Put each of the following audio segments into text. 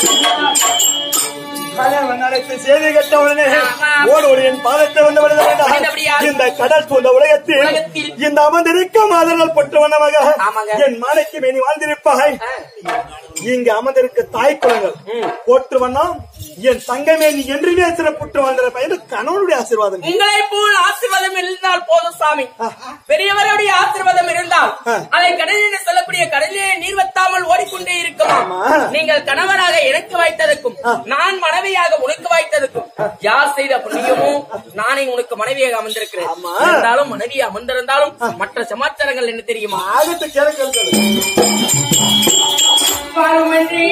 கணவன் அழைத்து செய்தி கேட்டவுடனே ஆமா. ஓடு ஓடு என் பாதத்தை வந்து விழுத வேண்டாம் விழுந்தபடியா? இந்த கடல் சூழ்ந்த உலகத்தில் உலகத்தில் இந்த அமர்ந்திருக்கும் அதனால் பட்டு வண்ணமாக ஆமாங்க. என் மாலைக்கு மேனி வாழ்ந்திருப்பாய் இங்கு அமர்ந்திருக்க தாய் குளங்கள் போற்று வண்ணம் என் தங்கமே நீ என்றுமே சிறப்புற்று வாழ்ந்திருப்ப இது கணவனுடைய ஆசீர்வாதம் உங்களை போல் ஆசீர்வாதம் இருந்தால் போதும் சாமி பெரியவருடைய ஆசீர்வாதம் இருந்தால் ஆ. அதை கடலில் என்று சொல்லக்கூடிய கடலிலே நீர் வத்தாமல் ஓடிக்கொண்டே இருக்குமா ஆமா. நீங்கள் கணவராக எனக்கு வாய்த்ததற்கும் ஆ. நான் மனைவியாக உனக்கு வாய்த்ததற்கும் யார் செய்த புண்ணியமோ நானே உனக்கு மனைவியாக அமர்ந்திருக்கிறேன் ஆமா. இருந்தாலும் மனைவி அமர்ந்திருந்தாலும் மற்ற சமாச்சாரங்கள் என்ன தெரியுமா ஆகத்து கேட்கிறது வருமென்றே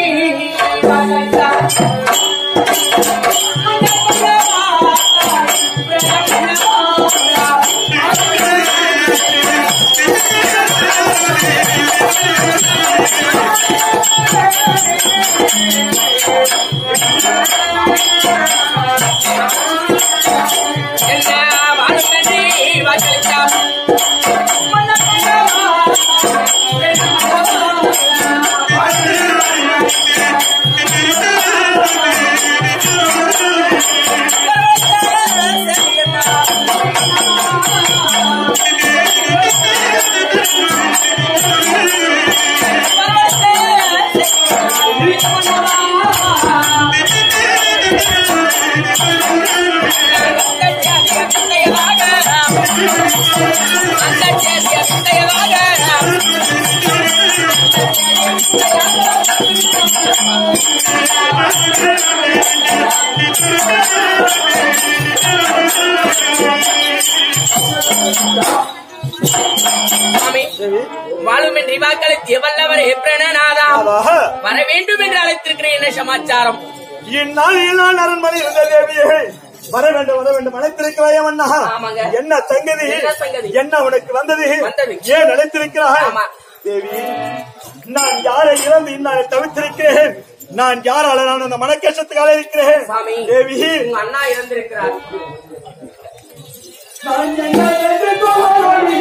என்ன வருமென்றே வாக்களித்தா சாமி வாழும் என் ரிவாக்களுக்கு எவல்லவர் ஏப்ரனாதா ஆவாக. வர வேண்டும் என்று அழைத்திருக்கிறேன் என்ன சமாச்சாரம் இந்நாளில் நான் அரண்மனை இருந்த தேவியே வர வேண்டும் வர வேண்டும் அழைத்திருக்கிறாய் அண்ணா ஆமாங்க. என்ன சங்கதி என்ன சங்கதி? என்ன உனக்கு வந்தது வந்தது. ஏன் அழைத்திருக்கிறாய் ஆமா. தேவி நான் யாரை இழந்து இந்நாள் தவித்திருக்கிறேன் நான் யாரால நான் அந்த மனக்கேசத்துக்காக இருக்கிறேன் சாமி தேவி உங்க அண்ணா இறந்திருக்கிறார் நான் என்ன என்று கோரி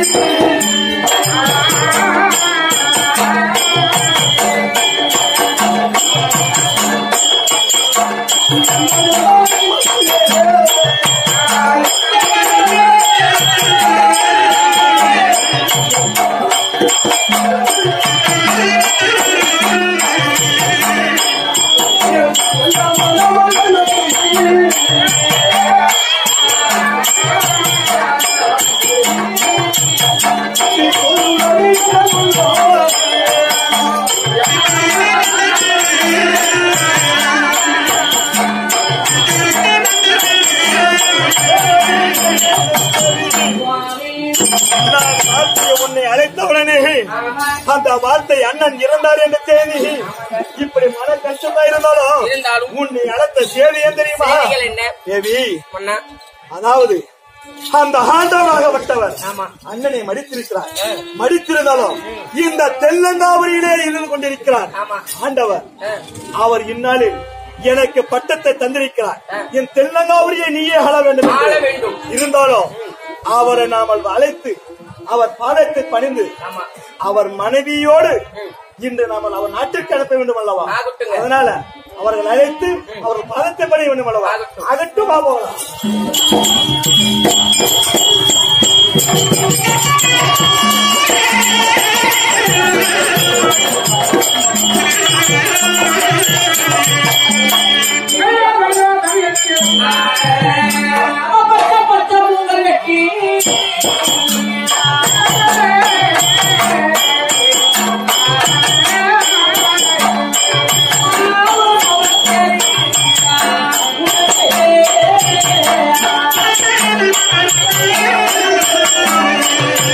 நான் வார்த்தையை உன்னை அழைத்தவுடனே அந்த வார்த்தை அண்ணன் இறந்தார் என்ற செய்தி இப்படி மன கஷ்டமா இருந்தாலும் இருந்தாலும் உன்னை அழைத்த செய்தி ஏன் தெரியுமா செய்திகள் என்ன தேவி அண்ணா அதாவது அந்த ஆண்டவராகப்பட்டவர் ஆமா அண்ணனை மடித்திருக்கிறார் மடித்திருந்தாலும் இந்த தெல்லங்காவரியிலே இருந்து கொண்டிருக்கிறார் ஆமா ஆண்டவர் ஆ. அவர் இந்நாளில் எனக்கு பட்டத்தை தந்திருக்கிறார் என் தெல்லங்காவரியை நீயே ஆள வேண்டும் என்று. ஆள வேண்டும். இருந்தாலும் அவரை நாமல் அழைத்து அவர் பாதத்தை பணிந்து ஆமா அவர் மனைவியோடு இன்று நாம் அவர் நாட்டிற்கு அனுப்ப வேண்டும் அல்லவா ஆகட்டுங்க. அதனால அவர்கள் அழைத்து அவர்கள் பாதத்தை பணிய வேண்டும் அல்லவா ஆகட்டும். அகட்டும் போகலாம்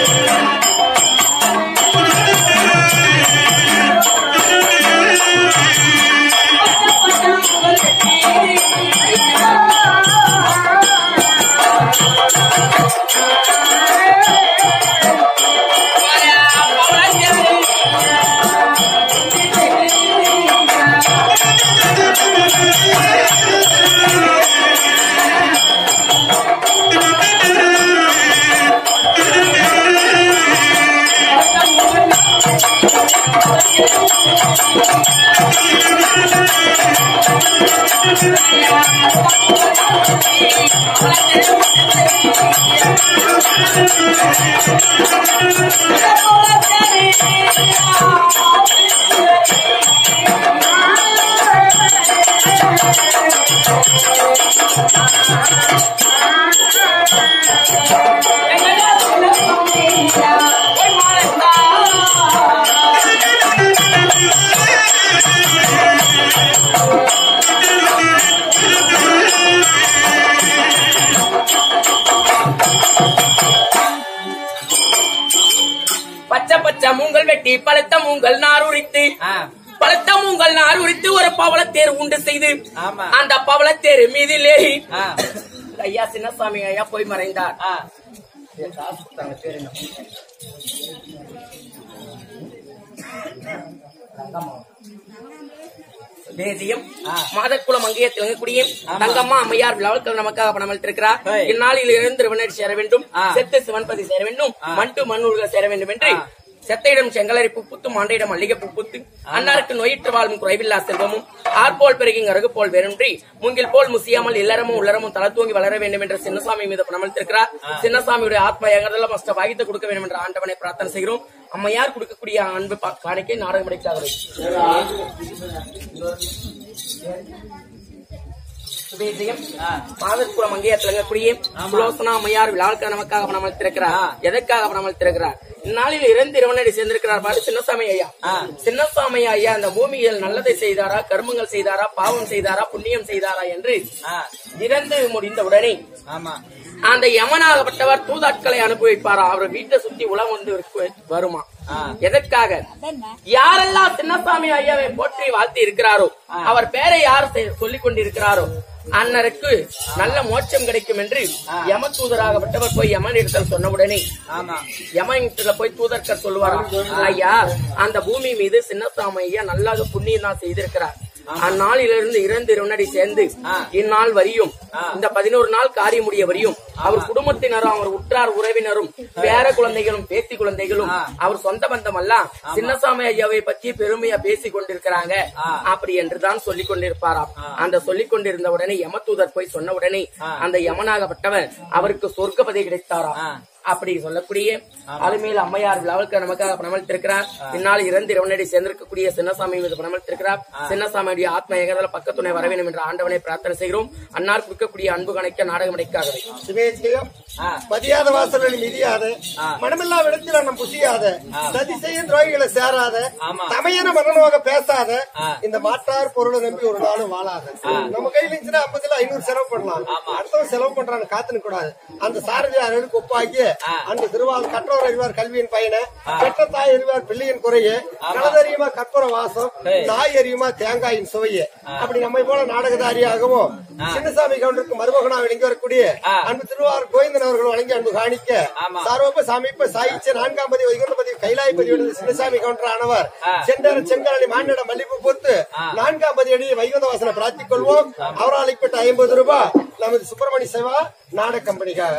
Thank வெட்டி பழுத்த மூங்கல் நார் உரித்து ஆ. பழுத்த மூங்கல் நார் உரித்து ஒரு பவளத்தேர் உண்டு செய்து ஆமா. அந்த பவளத்தேர் மீதில் ஏறி ஆ. ஐயா சின்னசாமி ஐயா போய் மறைந்தார் ஆ. காசு கொடுத்தாங்க, பேர் என்ன? தேசியம் ஆ. மாதக்குளம் அங்கேயே திலங்கக்கூடிய தங்கம்மா அம்மையார் விழாவுக்கு நமக்காக பணமளித்திருக்கிறார் ஹே. இந்நாளில் இருந்து திருவண்ணாடி சேர வேண்டும் ஆ. செத்து சிவன்பதி சேர வேண்டும் மண்டு மண்ணூர்கள் சேர வேண்டும் என்று ஆ. செத்தையிடம் செங்கலரி புப்புத்து மாண்டையிடம் மல்லிகை புப்புத்து அன்னாருக்கு நோயிற்று வாழும் குறைவில்லா செல்வமும் ஆற்போல் பெருகி அருகு போல் வேறொன்றி மூங்கில் போல் முசியாமல் இல்லறமும் உள்ளறமும் தலை தூங்கி வளர வேண்டும் என்ற சின்னசாமி மீது பணமளித்திருக்கிறார் சின்னசாமியுடைய ஆத்மா எங்கதெல்லாம் மஸ்ட பாகித்து கொடுக்க வேண்டும் என்ற ஆண்டவனை பிரார்த்தனை செய்கிறோம் அம்மையார் கொடுக்கக்கூடிய அன்பு பா- காணிக்கை நாடகம் அடைக்காக சுபேஜயம் மாதர்குளம் அங்கேயே திளங்கக்கூடிய சுலோசனா அம்மையார் விழாவுக்கு நமக்காக பணம் திறக்கிறார் எதற்காக பணம் திறக்கிறார் இந்நாளில் இறந்து இரவனடி சேர்ந்திருக்கிறார் பாரு சின்னசாமி ஐயா ஆ. சின்னசாமி ஐயா அந்த பூமியில் நல்லதை செய்தாரா கர்மங்கள் செய்தாரா பாவம் செய்தாரா புண்ணியம் செய்தாரா என்று ஆ. இறந்து முடிந்த உடனே ஆமா அந்த யமனாகப்பட்டவர் தூதாட்களை அனுப்பி வைப்பாரா அவர் வீட்டை சுத்தி உலகம் வந்து இருக்கு- வருமா ஆ. எதற்காக யாரெல்லாம் சின்னசாமி ஐயாவை போற்றி வாழ்த்தி இருக்கிறாரோ அவர் பேரை யார் செ- சொல்லிக் கொண்டிருக்கிறாரோ அன்னருக்கு நல்ல மோட்சம் கிடைக்கும் என்று யம தூதராகப்பட்டவர் போய் யமனிடத்தில் சொன்னவுடனே ஆமா யமனிடத்துல போய் தூதர்கள் சொல்லுவாராம் ஐயா அந்த பூமி மீது சின்னசாமி ஐயா நல்லாக புண்ணியம் தான் செய்திருக்கிறார் அந்நாளிலிருந்து இறந்து இரண்டடி சேர்ந்து இந்நாள் வரியும் இந்த பதினோரு நாள் காரியம் முடிய வரியும் அவர் குடும்பத்தினரும் அவர் உற்றார் உறவினரும் பேர குழந்தைகளும் பேத்தி குழந்தைகளும் அவர் சொந்த பந்தம் எல்லாம் சின்னசாமி ஐயாவை பற்றி பெருமையா பேசிக் கொண்டிருக்கிறாங்க அப்படி என்றுதான் சொல்லிக் கொண்டிருப்பாராம் அந்த சொல்லிக் கொண்டிருந்த உடனே யமதூதர் போய் சொன்ன உடனே அந்த யமனாகப்பட்டவர் அவருக்கு சொர்க்க பதவி கிடைத்தாராம் அப்படி சொல்லக்கூடிய அலுமையில் அம்மையார் விழாவுக்கு நமக்காக பணமளித்திருக்கிறார் இந்நாள் இறந்து இரவனடி சேர்ந்திருக்கக்கூடிய சின்னசாமி மீது பணமளித்திருக்கிறார் சின்னசாமியுடைய ஆத்ம எங்கதால பக்கத்துணை வர வேண்டும் என்ற ஆண்டவனை பிரார்த்தனை செய்கிறோம் அன்னார் கொடுக்கக்கூடிய அன்பு கணக்க நாடகம் அடைக்காகவே சிவேஜயம் ஆ. மதியாத வாசலில் மிதியாத மனமில்லா விடத்தில் நம் புசியாத சதி செய்யும் துரோகிகளை சேராத ஆமா. தமையன மனநோக பேசாத ஆ. இந்த மாற்றார் பொருளை நம்பி ஒரு நாளும் வாழாத நம்ம கையில இருந்துச்சுன்னா ஐம்பதுல ஐநூறு செலவு பண்ணலாம் அடுத்தவன் செலவு பண்றான்னு காத்துன்னு கூடாது அந்த சாரதியாருக்கு ஒப்பாக்கி அந்த திருவாள் கற்றோர் அறிவார் கல்வியின் பயனை பெற்ற தாய் அறிவார் பிள்ளையின் குறைய கலதறியுமா கற்பூர வாசம் தாய் அறியுமா தேங்காயின் சுவையே அப்படி நம்மை போல நாடகதாரியாகவும் சின்னசாமி கவுண்டருக்கு மருமகனா விளங்கி வரக்கூடிய அன்பு திருவாரூர் கோவிந்தன் அவர்கள் வழங்கி அன்பு காணிக்க சார்வப்ப சாமிப்ப சாயிச்ச நான்காம் பதி வைகுண்டபதி கைலாயபதி விடுது சின்னசாமி கவுண்டர் ஆனவர் செண்டர செங்கலி மாநில மல்லிப்பு பொறுத்து நான்காம் பதி அடி வைகுந்த வாசனை பிரார்த்திக் கொள்வோம் அவரால் இப்பட்ட ஐம்பது ரூபாய் நமது சுப்பிரமணிய சேவா நாடக கம்பெனிக்காக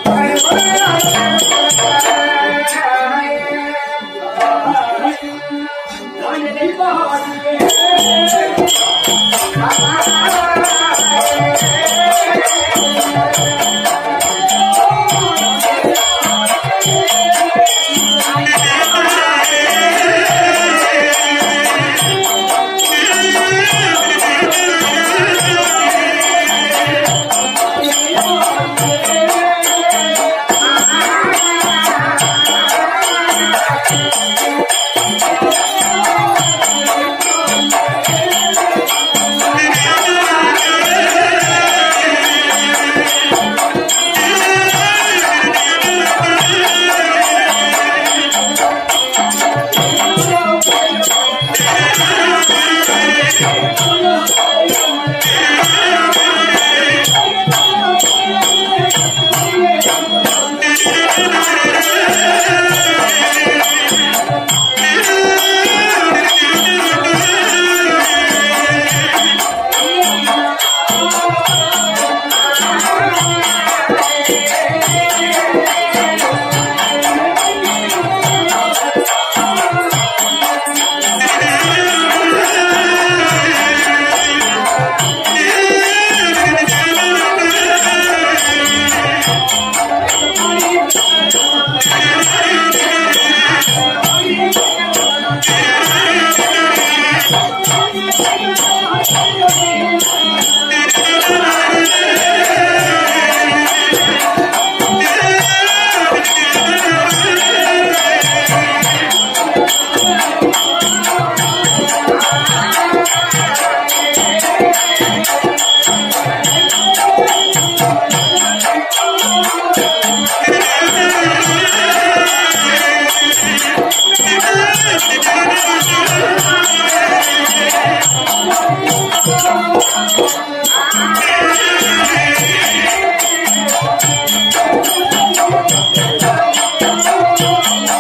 Thank you.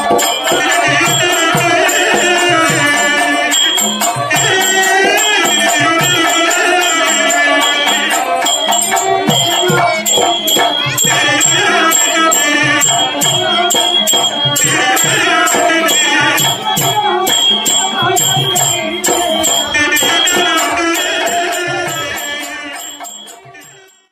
ஆ